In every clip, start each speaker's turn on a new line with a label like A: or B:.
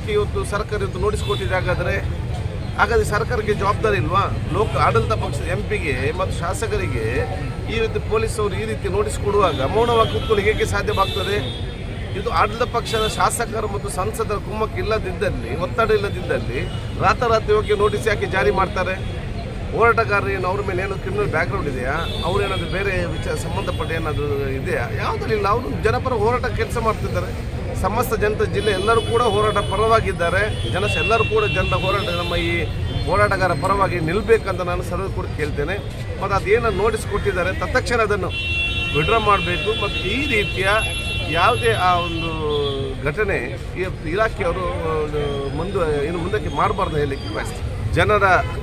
A: ಯಾಕೆ ಇವತ್ತು ಸರ್ಕಾರ ಇವತ್ತು ನೋಟಿಸ್ ಕೊಟ್ಟಿದೆ ಹಾಗಾದರೆ ಹಾಗಾದ್ರೆ ಸರ್ಕಾರಕ್ಕೆ ಜವಾಬ್ದಾರಿ ಇಲ್ವಾ ಲೋಕ ಆಡಳಿತ ಪಕ್ಷದ ಎಂ ಪಿಗೆ ಮತ್ತು ಶಾಸಕರಿಗೆ ಈ ರೀತಿ ಪೊಲೀಸವರು ಈ ರೀತಿ ನೋಟಿಸ್ ಕೊಡುವಾಗ ಮೌನವಾಗಿ ಕೂತ್ಕೊಳ್ಳಿ ಹೇಗೆ ಸಾಧ್ಯವಾಗ್ತದೆ ಇದು ಆಡಳಿತ ಪಕ್ಷದ ಶಾಸಕರು ಮತ್ತು ಸಂಸದರ ಕುಮ್ಮಕ್ಕೆ ಇಲ್ಲದಿದ್ದಲ್ಲಿ ಒತ್ತಡ ಇಲ್ಲದಿದ್ದಲ್ಲಿ ರಾತಾರಾತ್ರಿ ಹೋಗಿ ನೋಟಿಸ್ ಯಾಕೆ ಜಾರಿ ಮಾಡ್ತಾರೆ ಹೋರಾಟಗಾರರು ಏನು ಅವ್ರ ಮೇಲೆ ಏನೋ ಕ್ರಿಮಿನಲ್ ಬ್ಯಾಕ್ಗ್ರೌಂಡ್ ಇದೆಯಾ ಅವ್ರೇನಾದ್ರು ಬೇರೆ ವಿಚಾರ ಸಂಬಂಧಪಟ್ಟ ಏನಾದರೂ ಇದೆಯಾ ಯಾವುದರಿಲ್ಲ ಅವರು ಜನಪರ ಹೋರಾಟ ಕೆಲಸ ಮಾಡ್ತಿದ್ದಾರೆ ಸಮಸ್ತ ಜನತಾ ಜಿಲ್ಲೆ ಎಲ್ಲರೂ ಕೂಡ ಹೋರಾಟ ಪರವಾಗಿದ್ದಾರೆ ಜನ ಎಲ್ಲರೂ ಕೂಡ ಜನರ ಹೋರಾಟ ನಮ್ಮ ಈ ಹೋರಾಟಗಾರ ಪರವಾಗಿ ನಿಲ್ಲಬೇಕಂತ ನಾನು ಸರ್ವ ಕೂಡ ಕೇಳ್ತೇನೆ ಮತ್ತು ಅದೇನು ನೋಟಿಸ್ ಕೊಟ್ಟಿದ್ದಾರೆ ತತ್ಕ್ಷಣ ಅದನ್ನು ವಿಡ್ರಾ ಮಾಡಬೇಕು ಮತ್ತು ಈ ರೀತಿಯ ಯಾವುದೇ ಆ ಒಂದು ಘಟನೆ ಈ ಇಲಾಖೆಯವರು ಒಂದು ಮುಂದೆ ಇನ್ನು ಮುಂದಕ್ಕೆ ಮಾಡಬಾರ್ದು ಹೇಳಲಿಕ್ಕೆ ಬಯಸ್ತೀನಿ ಜನರ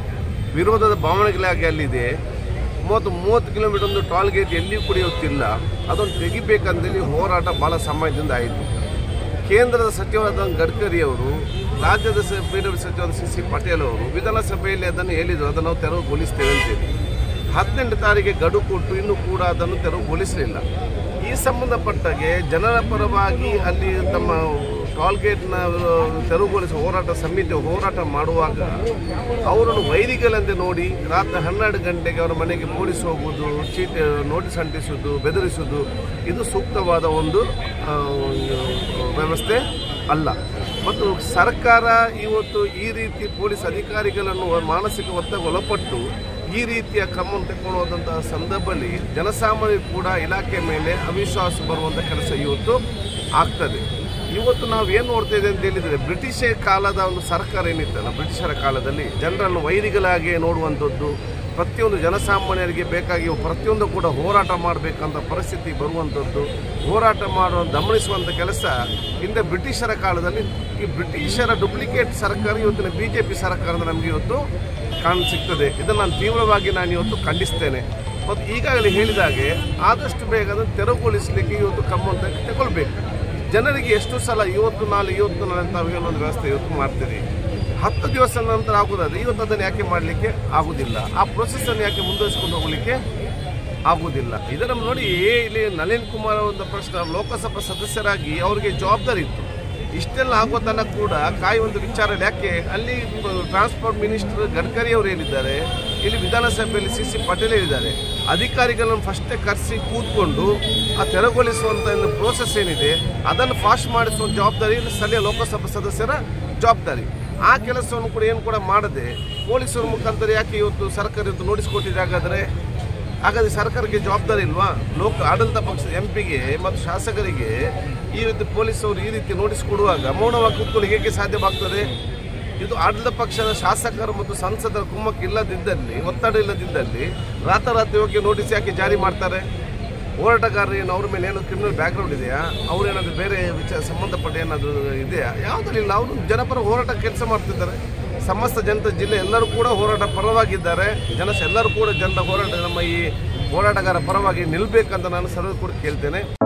A: ವಿರೋಧದ ಭಾವನೆಗಳಾಗಿ ಅಲ್ಲಿದೆ ಮೂವತ್ತು ಮೂವತ್ತು ಕಿಲೋಮೀಟರ್ ಒಂದು ಟೋಲ್ ಗೇಟ್ ಎಲ್ಲಿಯೂ ಕುಡಿಯುತ್ತಿಲ್ಲ ಅದನ್ನು ತೆಗಿಬೇಕಂತೇಳಿ ಹೋರಾಟ ಭಾಳ ಸಮಯದಿಂದ ಆಯಿತು ಕೇಂದ್ರದ ಸಚಿವರಾದ ಗಡ್ಕರಿ ಅವರು ರಾಜ್ಯದ ಸ ಪಿ ಡಬ್ಲ್ಯೂ ಸಚಿವರಾದ ಸಿ ಸಿ ಪಟೇಲ್ ಅವರು ವಿಧಾನಸಭೆಯಲ್ಲಿ ಅದನ್ನು ಹೇಳಿದರು ಅದನ್ನು ನಾವು ತೆರವುಗೊಳಿಸ್ತೇವೆ ಅಂತೇಳಿ ಹದಿನೆಂಟು ತಾರೀಕಿಗೆ ಗಡುವು ಕೊಟ್ಟು ಇನ್ನೂ ಕೂಡ ಅದನ್ನು ತೆರವುಗೊಳಿಸಲಿಲ್ಲ ಈ ಸಂಬಂಧಪಟ್ಟಾಗೆ ಜನರ ಪರವಾಗಿ ಅಲ್ಲಿ ತಮ್ಮ ಟೋಲ್ಗೇಟ್ನ ತೆರವುಗೊಳಿಸುವ ಹೋರಾಟ ಸಮಿತಿ ಹೋರಾಟ ಮಾಡುವಾಗ ಅವರನ್ನು ವೈರಿಗಳಂತೆ ನೋಡಿ ರಾತ್ರಿ ಹನ್ನೆರಡು ಗಂಟೆಗೆ ಅವರ ಮನೆಗೆ ಪೊಲೀಸ್ ಹೋಗುವುದು ಚೀಟಿ ನೋಟಿಸ್ ಅಂಟಿಸುವುದು ಬೆದರಿಸುವುದು ಇದು ಸೂಕ್ತವಾದ ಒಂದು ಆ, ಒಂದು ವ್ಯವಸ್ಥೆ ಅಲ್ಲ ಮತ್ತು ಸರ್ಕಾರ ಇವತ್ತು ಈ ರೀತಿ ಪೊಲೀಸ್ ಅಧಿಕಾರಿಗಳನ್ನು ಮಾನಸಿಕ ಒತ್ತಡ ಒಳಪಟ್ಟು ಈ ರೀತಿಯ ಕ್ರಮವನ್ನು ತೆಗೆದುಕೊಳ್ಳುವಂತಹ ಸಂದರ್ಭದಲ್ಲಿ ಜನಸಾಮಾನ್ಯರು ಕೂಡ ಇಲಾಖೆ ಮೇಲೆ ಅವಿಶ್ವಾಸ ಬರುವಂಥ ಕೆಲಸ ಇವತ್ತು ಆಗ್ತದೆ ಇವತ್ತು ನಾವು ಏನು ನೋಡ್ತಾ ಇದ್ದೇವೆ ಅಂತ ಹೇಳಿದರೆ ಬ್ರಿಟಿಷ್ ಕಾಲದ ಒಂದು ಸರ್ಕಾರ ಏನಿತ್ತಲ್ಲ ಬ್ರಿಟಿಷರ ಕಾಲದಲ್ಲಿ ಜನರನ್ನು ವೈರಿಗಳಾಗಿ ನೋಡುವಂಥದ್ದು ಪ್ರತಿಯೊಂದು ಜನಸಾಮಾನ್ಯರಿಗೆ ಬೇಕಾಗಿ ಪ್ರತಿಯೊಂದು ಕೂಡ ಹೋರಾಟ ಮಾಡಬೇಕಂತ ಪರಿಸ್ಥಿತಿ ಬರುವಂಥದ್ದು ಹೋರಾಟ ಮಾಡುವ ಗಮನಿಸುವಂಥ ಕೆಲಸ ಹಿಂದೆ ಬ್ರಿಟಿಷರ ಕಾಲದಲ್ಲಿ ಈ ಬ್ರಿಟಿಷರ ಡೂಪ್ಲಿಕೇಟ್ ಸರ್ಕಾರ ಇವತ್ತಿನ ಬಿ ಜೆ ಪಿ ಸರ್ಕಾರದ ನಮಗೆ ಇವತ್ತು ಕಾಣ ಸಿಗ್ತದೆ ಇದನ್ನು ನಾನು ತೀವ್ರವಾಗಿ ನಾನು ಇವತ್ತು ಖಂಡಿಸ್ತೇನೆ ಮತ್ತು ಈಗಾಗಲೇ ಹೇಳಿದಾಗೆ ಆದಷ್ಟು ಬೇಗ ಅದನ್ನು ತೆರವುಗೊಳಿಸಲಿಕ್ಕೆ ಇವತ್ತು ಕ್ರಮವನ್ನು ತಗೊಳ್ಬೇಕು ಜನರಿಗೆ ಎಷ್ಟು ಸಲ ಇವತ್ತು ನಾಳೆ ಇವತ್ತು ನಾಳೆ ಅಂತ ಒಂದು ವ್ಯವಸ್ಥೆ ಇವತ್ತು ಮಾಡ್ತೀರಿ ಹತ್ತು ದಿವಸ ನಂತರ ಆಗುದಾದ್ರೆ ಇವತ್ತು ಅದನ್ನು ಯಾಕೆ ಮಾಡಲಿಕ್ಕೆ ಆಗುದಿಲ್ಲ ಆ ಪ್ರೊಸೆಸನ್ನು ಯಾಕೆ ಮುಂದುವರಿಸಿಕೊಂಡು ಹೋಗಲಿಕ್ಕೆ ಆಗುವುದಿಲ್ಲ ಇದನ್ನು ನೋಡಿ ಇಲ್ಲಿ ನಳಿನ್ ಕುಮಾರ್ ಒಂದು ಪ್ರಶ್ನೆ ಲೋಕಸಭಾ ಸದಸ್ಯರಾಗಿ ಅವರಿಗೆ ಜವಾಬ್ದಾರಿ ಇತ್ತು ಇಷ್ಟೆಲ್ಲ ಆಗೋ ತನಕ ಕೂಡ ಕಾಯುವಂಥ ವಿಚಾರ ಯಾಕೆ ಅಲ್ಲಿ ಟ್ರಾನ್ಸ್ಪೋರ್ಟ್ ಮಿನಿಸ್ಟರ್ ಗಡ್ಕರಿ ಅವರು ಹೇಳಿದ್ದಾರೆ ಇಲ್ಲಿ ವಿಧಾನಸಭೆಯಲ್ಲಿ ಸಿ ಸಿ ಪಟೇಲ್ ಹೇಳಿದ್ದಾರೆ ಅಧಿಕಾರಿಗಳನ್ನು ಫಸ್ಟೇ ಕರೆಸಿ ಕೂತ್ಕೊಂಡು ಆ ತೆರವುಗೊಳಿಸುವಂಥ ಒಂದು ಪ್ರೋಸೆಸ್ ಏನಿದೆ ಅದನ್ನು ಫಾಸ್ಟ್ ಮಾಡಿಸುವ ಜವಾಬ್ದಾರಿ ಸ್ಥಳೀಯ ಲೋಕಸಭಾ ಸದಸ್ಯರ ಜವಾಬ್ದಾರಿ ಆ ಕೆಲಸವನ್ನು ಕೂಡ ಏನು ಕೂಡ ಮಾಡದೆ ಪೊಲೀಸರ ಮುಖಾಂತರ ಯಾಕೆ ಇವತ್ತು ಸರ್ಕಾರ ಇವತ್ತು ನೋಟಿಸ್ ಕೊಟ್ಟಿದೆ ಹಾಗಾದರೆ ಹಾಗಾದ್ರೆ ಸರ್ಕಾರಕ್ಕೆ ಜವಾಬ್ದಾರಿ ಇಲ್ವಾ ಲೋಕ ಆಡಳಿತ ಪಕ್ಷದ ಎಂ ಪಿಗೆ ಮತ್ತು ಶಾಸಕರಿಗೆ ಈ ರೀತಿ ಪೊಲೀಸವರು ಈ ರೀತಿ ನೋಟಿಸ್ ಕೊಡುವಾಗ ಮೌನವಾಗಿ ಕೂತ್ಕೊಳ್ಳಿ ಹೇಗೆ ಸಾಧ್ಯವಾಗ್ತದೆ ಇದು ಆಡಳಿತ ಪಕ್ಷದ ಶಾಸಕರು ಮತ್ತು ಸಂಸದರ ಕುಮ್ಮಕ್ಕೆ ಇಲ್ಲದಿದ್ದಲ್ಲಿ ಒತ್ತಡ ಇಲ್ಲದಿದ್ದಲ್ಲಿ ರಾತಾರಾತ್ರಿ ಹೋಗಿ ನೋಟಿಸ್ ಯಾಕೆ ಜಾರಿ ಮಾಡ್ತಾರೆ ಹೋರಾಟಗಾರರು ಏನು ಅವ್ರ ಮೇಲೆ ಏನೋ ಕ್ರಿಮಿನಲ್ ಬ್ಯಾಕ್ಗ್ರೌಂಡ್ ಇದೆಯಾ ಅವ್ರೇನಾದ್ರು ಬೇರೆ ವಿಚಾರ ಸಂಬಂಧಪಟ್ಟ ಏನಾದರೂ ಇದೆಯಾ ಯಾವುದರಿಲ್ಲ ಅವರು ಜನಪರ ಹೋರಾಟ ಕೆಲಸ ಮಾಡ್ತಿದ್ದಾರೆ ಸಮಸ್ತ ಜನತಾ ಜಿಲ್ಲೆ ಎಲ್ಲರೂ ಕೂಡ ಹೋರಾಟ ಪರವಾಗಿದ್ದಾರೆ ಜನ ಎಲ್ಲರೂ ಕೂಡ ಜನರ ಹೋರಾಟ ನಮ್ಮ ಈ ಹೋರಾಟಗಾರ ಪರವಾಗಿ ನಿಲ್ಲಬೇಕಂತ ನಾನು ಸರ್ವ ಕೂಡ ಕೇಳ್ತೇನೆ